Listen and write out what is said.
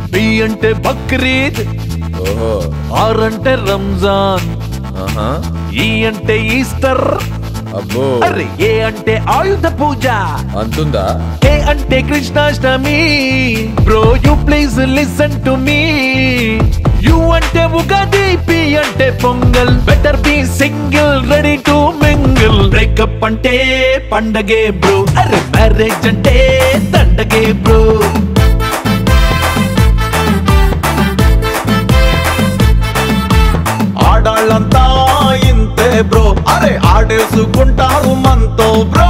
B అంటే బక్రీద్ ఓహో are అంటే రంజాన్ ఆహా ఈ అంటే ఈస్టర్ అబ్బో అరే ఏ అంటే ఆయుధ పూజ అంతుందా ఏ అంటే Krishnashtami bro you please listen to me you అంటే ఉగాది పి అంటే Pongal better be single ready to mingle breakup అంటే పండగే బ్రో అరే మ్యారేజ్ అంటే దండగే బ్రో ఆడాళ్ళంతా ఇంతే బ్రో అరే ఆడేసుకుంటారు మనతో బ్రో